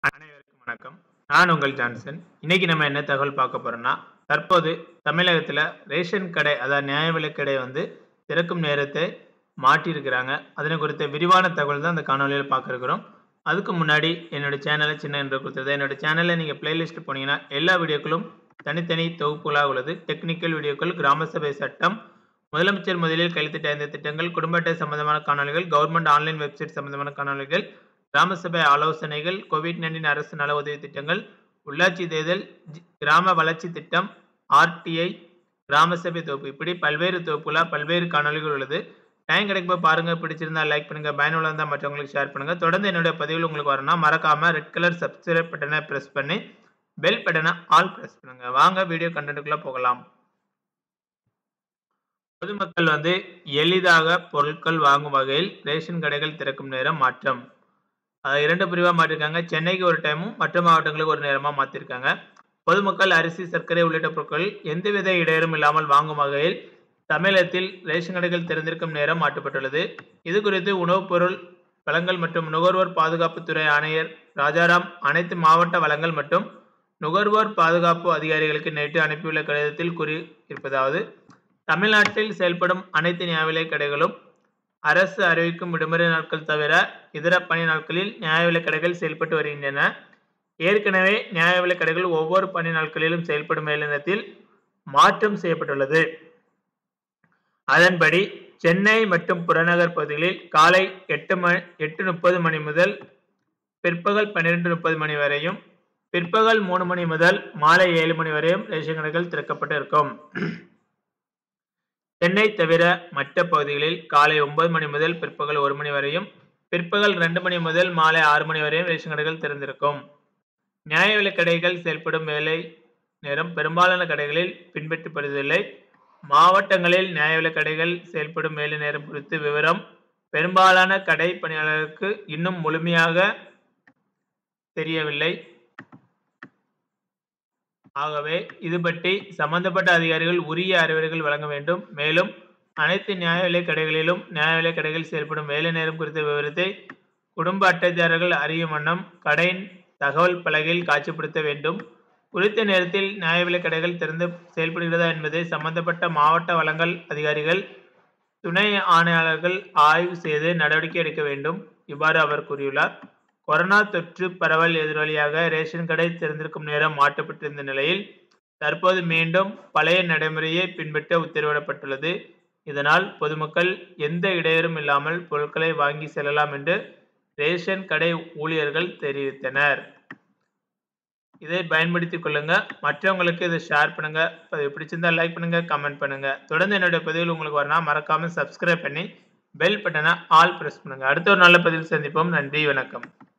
அனைவருக்கும் வணக்கம். நான் உங்கள் ஜான்சன். இன்னைக்கு நம்ம என்ன தகவல் பார்க்க போறோம்னா, தற்போது தமிழகத்தில ரேஷன் கடை, அதாவது நியாய விலைக் கடை வந்து திறக்கும் நேரத்தை மாற்றியிருக்கிறாங்க. அதனை குறித்த விரிவான தகவல் தான் இந்த காணொளியில பார்க்க இருக்கிறோம். அதுக்கு முன்னாடி என்னோட சேனல சின்ன இன்ட்ரோ குடுத்துருந்தேன். என்னோட சேனல்ல நீங்க பிளேலிஸ்ட் போனீங்கன்னா, எல்லா வீடியோக்களும் தனித்தனி தொகுப்புகளா உள்ளது. டெக்னிக்கல் வீடியோக்கள், கிராம சபை சட்டம், முதலமைச்சர் முதலில் கையெழுத்திட்ட 5 திட்டங்கள், குடும்ப அட்டை சம்பந்தமான காணொளிகள், கவர்ன்மென்ட் ஆன்லைன் வெப்சைட் சம்பந்தமான காணொளிகள், கிராம சபை ஆலோசனைகள், கோவிட்-19 அரசு நல உதவி திட்டங்கள், உள்ளாட்சி தேர்தல், ஜி கிராம வளர்ச்சி திட்டம், ஆர்டிஐ, கிராம சபை தொகுப்பு இப்படி பல்வேறு தொகுப்புகளா பல்வேறு காணொளிகள் உள்ளது. டைம் கிடைக்கும்போது பாருங்க. பிடிச்சிருந்தா லைக் பண்ணுங்க. பயனுள்ளதா இருந்தா மற்றவங்களுக்கு ஷேர் பண்ணுங்க. தொடர்ந்து என்னுடைய பதிவுகள் உங்களுக்கு வரணும்னா, மறக்காம ரெட் கலர் சப்ஸ்கிரைப் பட்டன பிரஸ் பண்ணி, பெல் பட்டன ஆல் பிரஸ் பண்ணுங்க. வாங்க வீடியோ கன்டென்ட்க்குள்ள போகலாம். பொதுமக்கள் வந்து எளிதாக பொருட்கள் வாங்கும் வகையில் ரேஷன் கடைகள் திறக்கும் நேரம் மாற்றம். அத 2 பிரிவா மாற்றியிருக்காங்க. சென்னைக்கு ஒரு டைமும், மற்ற மாவட்டங்களுக்கு ஒரு நேரமா மாத்திருக்காங்க. பொதுமக்கள் அரிசி, சர்க்கரை உள்ளிட்ட பொருட்கள் எந்தவித இடையூறும் இல்லாமல் வாங்கும் வகையில் தமிழகத்தில் ரேஷன் கடைகள் திறந்திருக்கும் நேரம் மாற்றப்பட்டுள்ளது. இது குறித்து உணவுப் பொருள் வழங்கல் மற்றும் நுகர்வோர் பாதுகாப்புத் துறை ஆணையர் ராஜாராம் அனைத்து மாவட்ட வழங்கல் மற்றும் நுகர்வோர் பாதுகாப்பு அதிகாரிகளுக்கு நேற்று அனுப்பியுள்ள கடிதத்தில் கூறியிருப்பதாவது தமிழ்நாட்டில் செயல்படும் அனைத்து நியாய விலைக் கடைகளும் அரசு அறிவிக்கும் விடுமுறை நாட்கள் தவிர இதர பணி நாட்களில் நியாய விலைக் கடைகள் செயல்பட்டு வருகின்றன. ஏற்கனவே நியாய விலைக் கடைகள் ஒவ்வொரு பணி நாட்களிலும் செயல்படும் நேரத்தில் மாற்றம் செய்யப்பட்டுள்ளது. அதன்படி சென்னை மற்றும் புறநகர் பகுதிகளில் காலை 8 ம 8:30 மணி முதல் பிற்பகல் 12:30 மணி வரையும், பிற்பகல் 3 மணி முதல் மாலை 7 மணி வரையும் ரேஷன் கடைகள் திறக்கப்பட்டு இருக்கும். சென்னை தவிர மற்ற பகுதிகளில் காலை 9 மணி முதல் பிற்பகல் 1 மணி வரையும், பிற்பகல் 2 மணி முதல் மாலை 6 மணி வரையும் ரேஷன் கடைகள் திறந்திருக்கும். நியாய விலைக் கடைகள் செயல்படும் வேலை நேரம் பெரும்பாலான கடைகளில் பின்பற்றப்படுவதில்லை. மாவட்டங்களில் நியாய விலைக் கடைகள் செயல்படும் வேலை நேரம் குறித்த விவரம் பெரும்பாலான கடை பணியாளர்களுக்கு இன்னும் முழுமையாக தெரியவில்லை. ஆகவே இது பற்றி சம்பந்தப்பட்ட அதிகாரிகள் உரிய அறிவுரைகள் வழங்க வேண்டும். மேலும் அனைத்து நியாய விலைக் கடைகளிலும் நியாய விலைக் கடைகள் செயல்படும் வேலை நேரம் குறித்த விவரத்தை குடும்ப அட்டைதாரர்கள் அறியும் வண்ணம் கடையின் தகவல் பலகையில் காட்சிப்படுத்த வேண்டும். குறித்த நேரத்தில் நியாய விலைக் கடைகள் திறந்து செயல்படுகிறதா என்பதை சம்பந்தப்பட்ட மாவட்ட வழங்கல் அதிகாரிகள், துணை ஆணையாளர்கள் ஆய்வு செய்து நடவடிக்கை எடுக்க வேண்டும். இவ்வாறு அவர் கூறியுள்ளார். கொரோனா தொற்று பரவல் எதிரொலியாக ரேஷன் கடை திறந்திருக்கும் நேரம் மாற்றப்பட்டிருந்த நிலையில், தற்போது மீண்டும் பழைய நடைமுறையை பின்பற்ற உத்தரவிடப்பட்டுள்ளது. இதனால் பொதுமக்கள் எந்த இடையூறும் இல்லாமல் பொருட்களை வாங்கி செல்லலாம் என்று ரேஷன் கடை ஊழியர்கள் தெரிவித்தனர். இதை பயன்படுத்திக் கொள்ளுங்க. மற்றவங்களுக்கு இத ஷேர் பண்ணுங்க. பதிவு பிடிச்சிருந்தா லைக் பண்ணுங்க, கமெண்ட் பண்ணுங்க. தொடர்ந்து என்னுடைய பதிவுகள் உங்களுக்கு வரணும்னா, மறக்காம சப்ஸ்கிரைப் பண்ணி பெல் பட்டன ஆல் பிரஸ் பண்ணுங்க. அடுத்த ஒரு நல்ல பதிவில் சந்திப்போம். நன்றி, வணக்கம்.